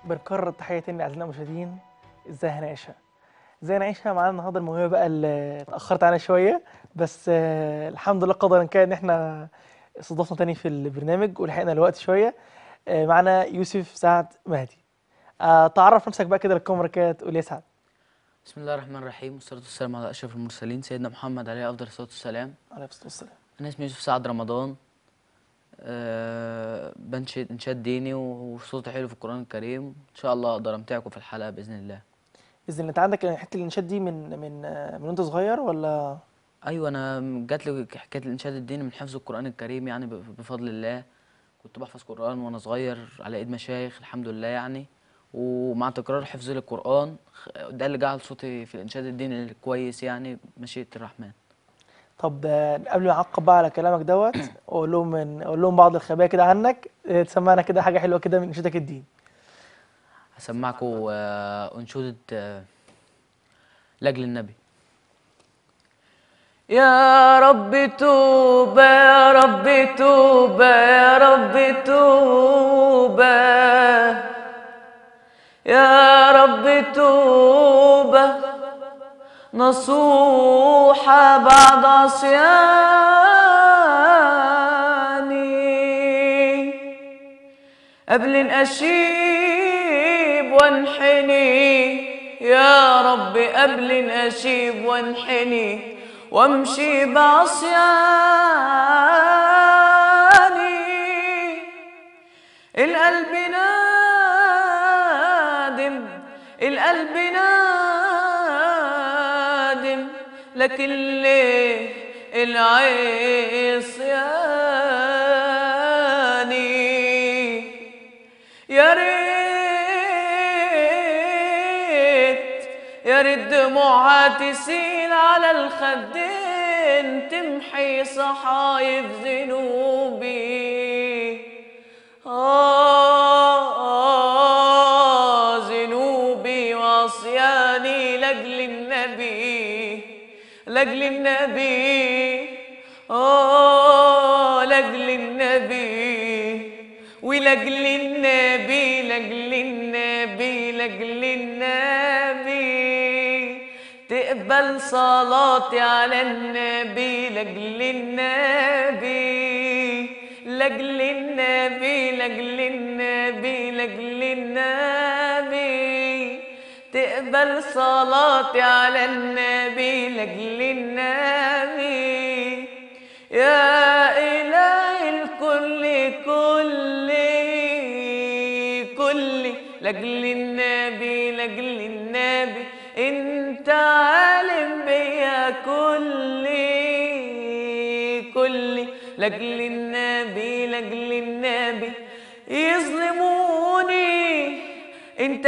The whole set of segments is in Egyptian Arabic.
بنكرر التحية تاني لأعزائنا المشاهدين ازاي هنعيشها ازاي نعيشها معانا النهارده الموهبة بقى اللي اتأخرت علينا شوية بس آه الحمد لله قدرا كان ان احنا استضفنا تاني في البرنامج ولحقنا الوقت شوية آه معانا يوسف سعد مهدي آه تعرف نفسك بقى كده للكاميرا كده تقول لي يا سعد بسم الله الرحمن الرحيم والصلاة والسلام على أشرف المرسلين سيدنا محمد عليه أفضل الصلاة والسلام عليه الصلاة والسلام أنا اسمي يوسف سعد رمضان أه بنشد إنشاد ديني وصوتي حلو في القرآن الكريم إن شاء الله أقدر أمتعكم في الحلقة بإذن الله بإذن الله انت عندك حتة الإنشاد دي من من آه من وانت صغير ولا أيوة أنا جات لي حكاية الإنشاد الديني من حفظ القرآن الكريم يعني ب- بفضل الله كنت بحفظ قرآن وأنا صغير على إيد مشايخ الحمد لله يعني ومع تكرار حفظي للقرآن خ- ده اللي جعل صوتي في الإنشاد الديني الكويس يعني بمشيئة الرحمن طب آه، قبل ما اعقب بقى على كلامك دوت اقول لهم من اقول لهم بعض الخبايا كده عنك آه، تسمعنا كده حاجه حلوه كده من انشودك الدين هسمعكم آه، أنشودة آه، لأجل النبي يا رب توبة يا رب توبة يا رب توبة يا رب توبة نصوحة بعد عصياني قبل ان اشيب وانحني يا رب قبل ان اشيب وانحني وامشي بعصياني القلب نادم القلب نادم لكن ليه العصياني يا ريت يا ريت دموعها تسيل على الخدين تمحي صحايف ذنوبي آه آه ذنوبي وعصياني لأجل النبي لأجل النبي آه لأجل النبي ولأجل النبي لأجل النبي لأجل النبي تقبل صلاتي على النبي لأجل النبي لأجل النبي لأجل النبي لأجل النبي تقبل صلاتي على النبي لأجل النبي يا إله الكل كل كل لأجل النبي لأجل النبي انت عالم بيا كل كل لأجل النبي لأجل النبي يظلموني انت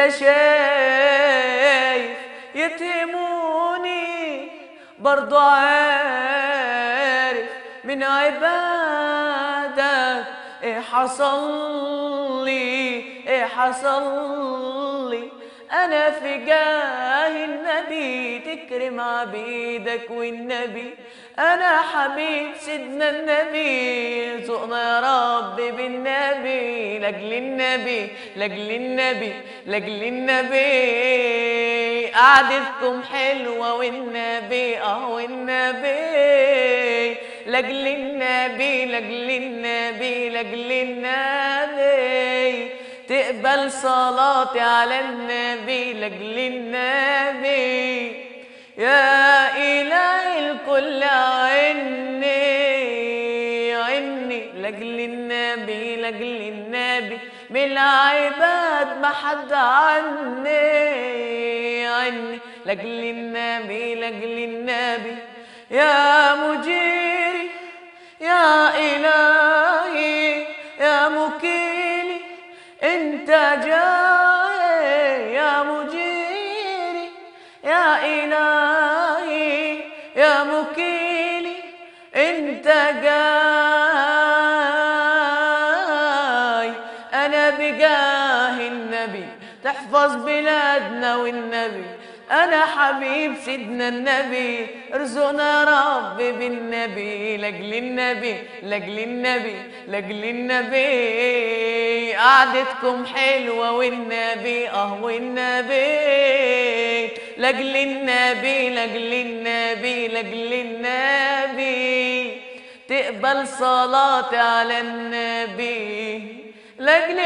شايف يتهموني برضو عارف من عبادك ايه حصل لي ايه حصل لي انا في جاه النبي تكرم عبيدك والنبي انا حبيب سيدنا النبي ذوقنا يا رب بالنبي لاجل النبي لاجل النبي لاجل النبي قعدتكم حلوه والنبي اه والنبي لاجل النبي لاجل النبي لاجل النبي تقبل صلاتي على النبي لاجل النبي يا إله الكل عني عني لاجل النبي لاجل النبي من العباد ما حد عني عني لاجل النبي لاجل النبي يا مجيري يا إلهي يا مكيلي انت جاي يا مجيري يا إلهي يا مكيلي انت جاي انا بجاه النبي تحفظ بلادنا والنبي انا حبيب سيدنا النبي ارزقنا يا رب بالنبي لاجل النبي لاجل النبي لاجل النبي قعدتكم حلوه والنبي اه والنبي لاجل النبي لاجل النبي لاجل النبي تقبل صلاتي على النبي لاجل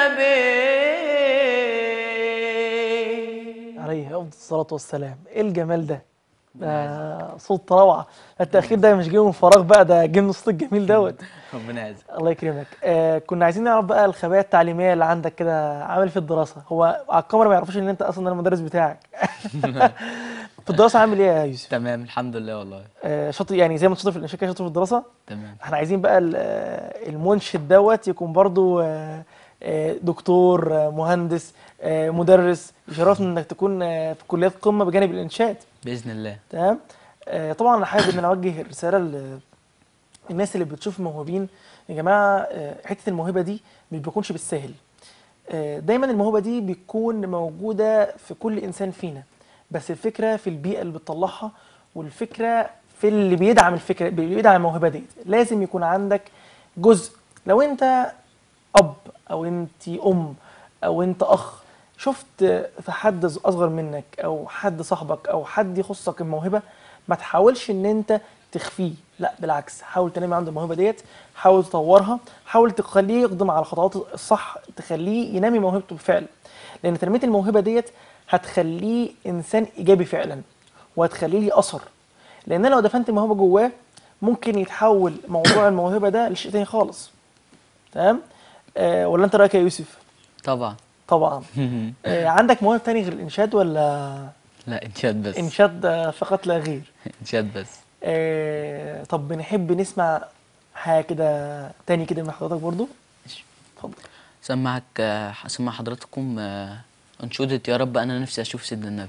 النبي عليه افضل الصلاه والسلام ايه الجمال ده ده صوت روعه التاخير ده مش جاي من فراغ بقى ده جاي من الصوت الجميل دوت ربنا يعزك الله يكرمك آه كنا عايزين نعرف بقى الخبايا التعليميه اللي عندك كده عامل في الدراسه هو على الكاميرا ما يعرفوش ان انت اصلا المدرس بتاعك في الدراسه عامل ايه يا يوسف تمام الحمد لله والله آه شاطر يعني زي ما انت شاطر في الانشاء كده شاطر في الدراسه تمام احنا عايزين بقى ال- آه، المنشد دوت يكون برضو آه، آه، دكتور آه، مهندس آه، مدرس يشرفنا انك تكون آه، في كليات قمه بجانب الانشاد باذن الله تمام آه، طبعا انا حابب ان انا اوجه رساله ل- للناس اللي بتشوف موهوبين يا جماعه آه، حته الموهبه دي مش بيكونش بالسهل آه، دايما الموهبه دي بتكون موجوده في كل انسان فينا بس الفكره في البيئه اللي بتطلعها والفكره في اللي بيدعم الفكره اللي بيدعم الموهبه دي لازم يكون عندك جزء لو انت اب او انت ام او انت اخ شفت في حد اصغر منك او حد صاحبك او حد يخصك الموهبه ما تحاولش ان انت تخفيه لا بالعكس حاول تنمي عنده الموهبه ديت حاول تطورها حاول تخليه يقدم على الخطوات الصح تخليه ينمي موهبته بالفعل لان تنميه الموهبه ديت هتخليه انسان ايجابي فعلا وهتخليه ليه اثر لان لو دفنت الموهبه جواه ممكن يتحول موضوع الموهبه ده لشيء تاني خالص تمام آه ولا انت رايك يا يوسف طبعا طبعا آه عندك مواهب تاني غير الانشاد ولا لا انشاد بس انشاد آه، فقط لا غير انشاد بس آه طب بنحب نسمع حاجه كده تاني كده من حضرتك برضو ماشي. اتفضل سمعك آه، اسمع حضراتكم آه، انشودة يا رب انا نفسي اشوف سيدنا النبي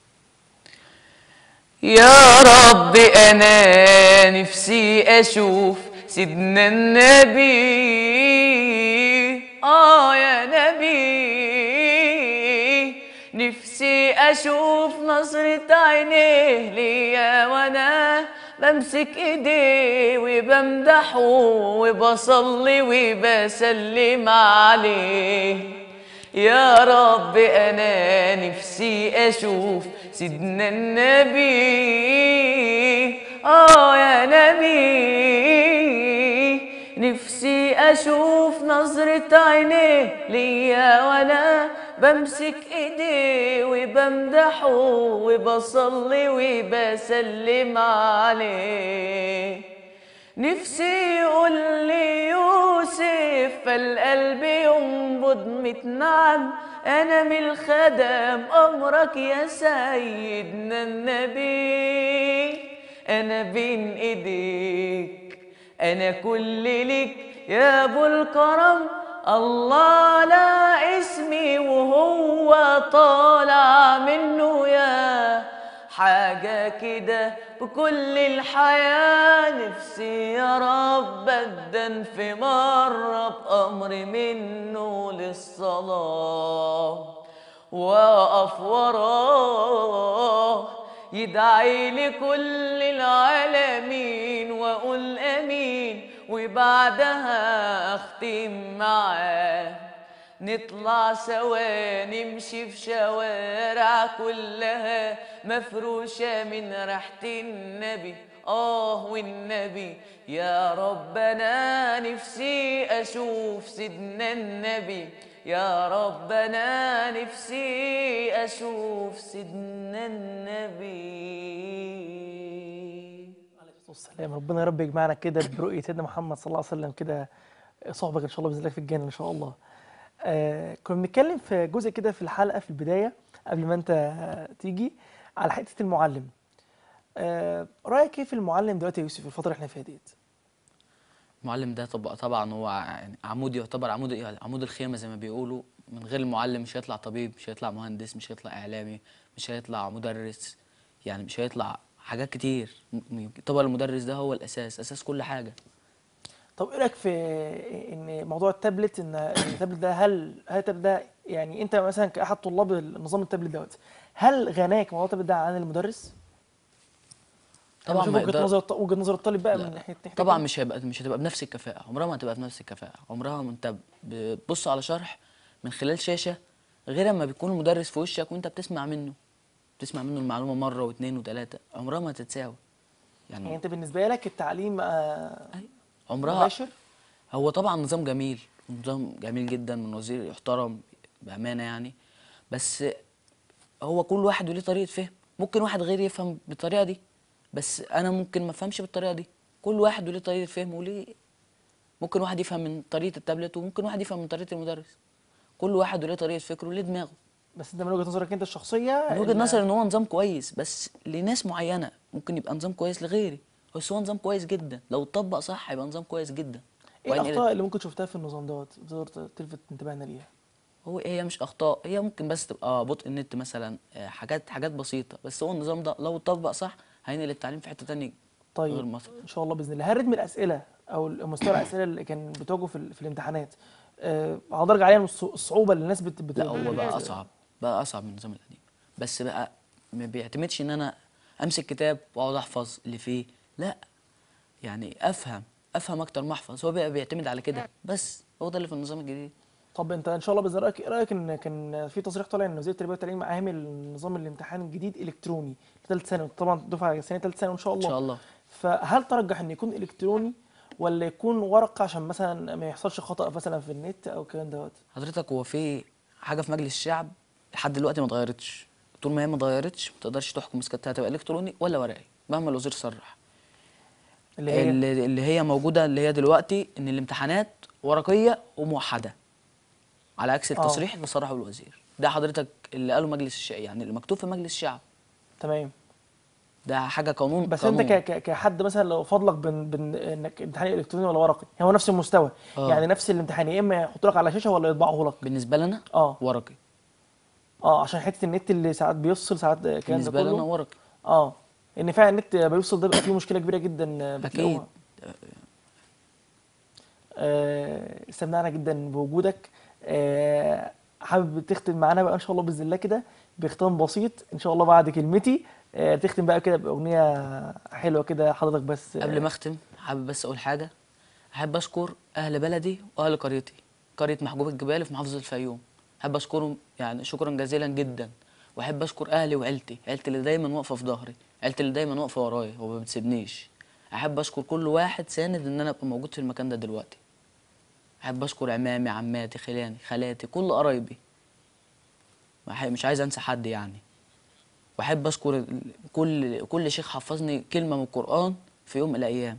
يا رب انا نفسي اشوف سيدنا النبي اه يا نبي نفسي اشوف نظرة عينيه ليا وانا بمسك ايديه وبمدحه وبصلي وبسلم عليه يا رب انا نفسي اشوف سيدنا النبي اه يا نبي نفسي اشوف نظرة عينيه ليا وانا بمسك ايديه وبمدحه وبصلي وبسلم عليه نفسي يقول لي يوسف فالقلب ينبض متنعم انا من الخدم امرك يا سيدنا النبي انا بين ايديك انا كل لك يا ابو الكرم الله لا اسمي وهو طالع منه يا حاجة كده بكل الحياة نفسي يا رب أدن في مرة بأمر منه للصلاة وأقف وراه يدعي لكل العالمين وأقول أمين وبعدها أختم معاه نطلع سوا نمشي في شوارع كلها مفروشة من ريحة النبي آه والنبي يا ربنا نفسي أشوف سيدنا النبي يا ربنا نفسي أشوف سيدنا النبي عليه الصلاه والسلام ربنا يا رب يجمعنا كده برؤيه سيدنا محمد صلى الله عليه وسلم كده صحبك ان شاء الله باذن الله في الجنه ان شاء الله آه كنا بنتكلم في جزء كده في الحلقه في البدايه قبل ما انت آه، تيجي على حته المعلم آه رايك ايه في المعلم دلوقتي يا يوسف في الفتره اللي احنا فيها ديت المعلم ده طب طبعا هو يعني عمود يعتبر عمود يعني عمود الخيمه زي ما بيقولوا من غير المعلم مش هيطلع طبيب مش هيطلع مهندس مش هيطلع اعلامي مش هيطلع مدرس يعني مش هيطلع حاجات كتير م- م- طبعا المدرس ده هو الاساس اساس كل حاجه طب ايه رايك في ان موضوع التابلت ان التابلت ده هل هل التابلت ده يعني انت مثلا كاحد طلاب النظام التابلت دوت هل غناك موضوع التابلت ده عن المدرس؟ طبعا طبعا ما وجهه يقدر- نظر الط- وجهه نظر الطالب بقى لا، من ناحيه ناحية طبعا كده. مش هيبقى مش هتبقى بنفس الكفاءة عمرها ما هتبقى بنفس الكفاءة عمرها ما انت بتبص على شرح من خلال شاشة غير اما بيكون المدرس في وشك وانت بتسمع منه بتسمع منه المعلومة مرة واثنين وثلاثة عمرها ما هتتساوي يعني يعني انت بالنسبه لك التعليم آه، عمرها مباشر هو طبعا نظام جميل نظام جميل جدا من وزير يحترم بأمانة يعني بس هو كل واحد وليه طريقة فهم ممكن واحد غير يفهم بالطريقة دي بس أنا ممكن ما أفهمش بالطريقة دي كل واحد وليه طريقة فهم وليه ممكن واحد يفهم من طريقة التابلت وممكن واحد يفهم من طريقة المدرس كل واحد وليه طريقة فكره وليه دماغه بس انت من وجهه نظرك انت الشخصيه من وجهة إن- نظري إن هو نظام كويس بس لناس معينة ممكن يبقى نظام كويس لغيري بس هو نظام كويس جدا لو اتطبق صح هيبقى نظام كويس جدا ايه وإن- الاخطاء اللي ممكن شفتها في النظام دوت تقدر تلفت انتباهنا ليها هو هي مش اخطاء هي ممكن بس تبقى بطء النت مثلا آه، حاجات حاجات بسيطه بس هو النظام ده لو اتطبق صح هينقل التعليم في حته تانية غير طيب مصر ان شاء الله باذن الله هل رتم الاسئله او مستوى الاسئله اللي كان بتواجهه في, ال- في الامتحانات آه، على درجه عاليه من الص- الصعوبه اللي الناس بت, بت لا هو بقى بت- اصعب بقى اصعب من النظام القديم بس بقى ما بيعتمدش ان انا امسك كتاب واقعد احفظ اللي فيه لا يعني افهم افهم اكتر ما احفظ هو بقى بيعتمد على كده بس هو ده اللي في النظام الجديد طب انت ان شاء الله باذن الله رايك إيه رايك ان كان في تصريح طالع ان وزير التربيه والتعليم عامل نظام الامتحان الجديد الكتروني لثالث ثانوي طبعا دفعه سنه ثالث ثانوي ان شاء ان الله شاء الله فهل ترجح ان يكون الكتروني ولا يكون ورقه عشان مثلا ما يحصلش خطا مثلا في النت او الكلام دوت حضرتك هو في حاجه في مجلس الشعب لحد دلوقتي ما اتغيرتش طول ما هي ما اتغيرتش ما تقدرش تحكم اذا كانت هتبقى الكتروني ولا ورقي مهما الوزير صرح اللي هي اللي, اللي هي موجوده اللي هي دلوقتي ان الامتحانات ورقيه وموحده على عكس آه. التصريح اللي صرحه الوزير ده حضرتك اللي قاله مجلس الشعب يعني اللي مكتوب في مجلس الشعب تمام ده حاجه قانون بس قانون. انت ك- ك- كحد مثلا لو فضلك بين بين انك امتحان الكتروني ولا ورقي هو نفس المستوى آه. يعني نفس الامتحان يا اما يحط لك على شاشه ولا يطبعه لك بالنسبه لنا اه ورقي اه عشان حته النت اللي ساعات بيفصل ساعات الكلام ده بالنسبه لنا كله ورقي اه ان فعلا النت بيفصل ده بيبقى فيه مشكله كبيره جدا بتلاقوها اكيد آه، استمتعنا جدا بوجودك آه، حابب تختم معانا بقى ان شاء الله باذن الله كده بختام بسيط ان شاء الله بعد كلمتي آه، تختم بقى كده باغنيه حلوه كده حضرتك بس قبل ما اختم حابب بس اقول حاجه احب اشكر اهل بلدي واهل قريتي قريه محجوب الجبال في محافظه الفيوم احب اشكرهم يعني شكرا جزيلا جدا واحب اشكر اهلي وعيلتي عيلتي اللي دايما واقفه في ظهري عيلتي اللي دايما واقفه ورايا وما بتسيبنيش احب اشكر كل واحد ساند ان انا ابقى موجود في المكان ده دلوقتي احب اشكر عمامي عماتي خلاني خالاتي كل قرايبي ما أحب- مش عايز انسى حد يعني واحب اشكر ال- كل كل شيخ حفظني كلمه من القران في يوم من الايام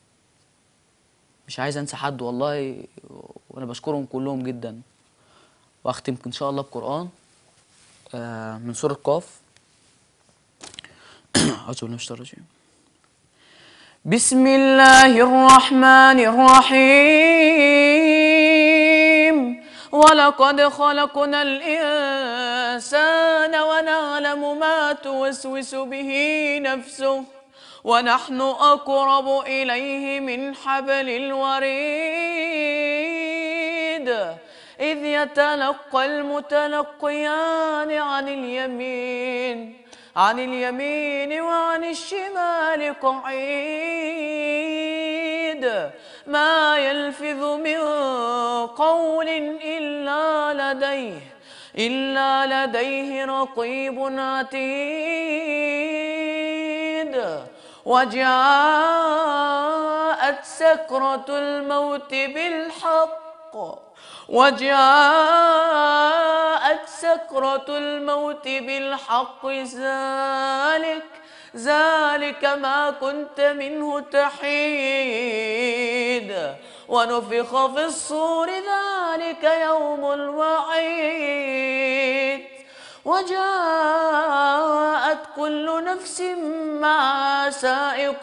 مش عايز انسى حد والله وانا بشكرهم كلهم جدا واختم ان شاء الله بقران آه، من سوره قاف اعوذ بالله من الشيطان الرجيم بسم الله الرحمن الرحيم ولقد خلقنا الإنسان ونعلم ما توسوس به نفسه ونحن أقرب إليه من حبل الوريد إذ يتلقى المتلقيان عن اليمين عن اليمين وعن الشمال قعيد ما يلفظ من قول إلا لديه إلا لديه رقيب عتيد وجاءت سكرة الموت بالحق وجاءت سكرة الموت بالحق ذلك ذلك ما كنت منه تحيد ونفخ في الصور ذلك يوم الوعيد وجاءت كل نفس مع سائق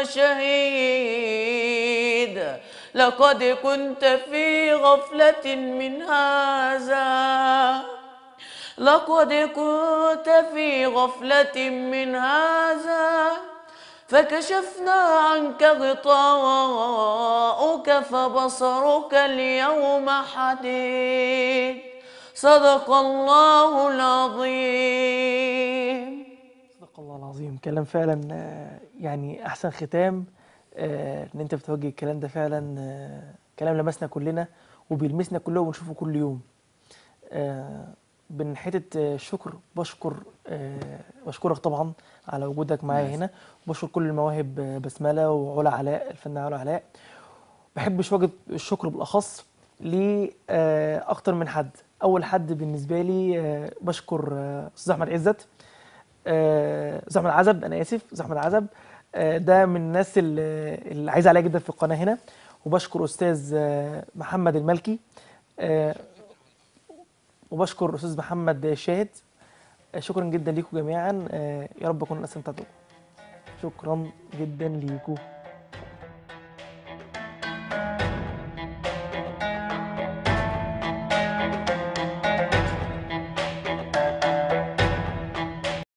وشهيد لقد كنت في غفلة من هذا لقد كنت في غفلة من هذا فكشفنا عنك غطاءك فبصرك اليوم حديد صدق الله العظيم صدق الله العظيم كلام فعلا آه، يعني احسن ختام آه، ان انت بتوجه الكلام ده فعلا آه، كلام لمسنا كلنا وبيلمسنا كلنا وبنشوفه كل يوم آه، من حته آه، الشكر بشكر آه، بشكرك طبعا على وجودك معايا نايس. هنا بشكر كل المواهب آه، بسمله وعلا علاء الفنانه علا علاء بحب شوجة الشكر بالاخص لاكتر من حد اول حد بالنسبه لي آه، بشكر آه، استاذ احمد عزت آه، استاذ احمد عزب انا اسف استاذ احمد عزب آه، ده من الناس اللي اللي عايز عليها جدا في القناه هنا وبشكر استاذ آه، محمد الملكي آه، وبشكر استاذ محمد شاهد آه، شكرا جدا ليكم جميعا آه، يا رب اكون استمتعتوا شكرا جدا ليكم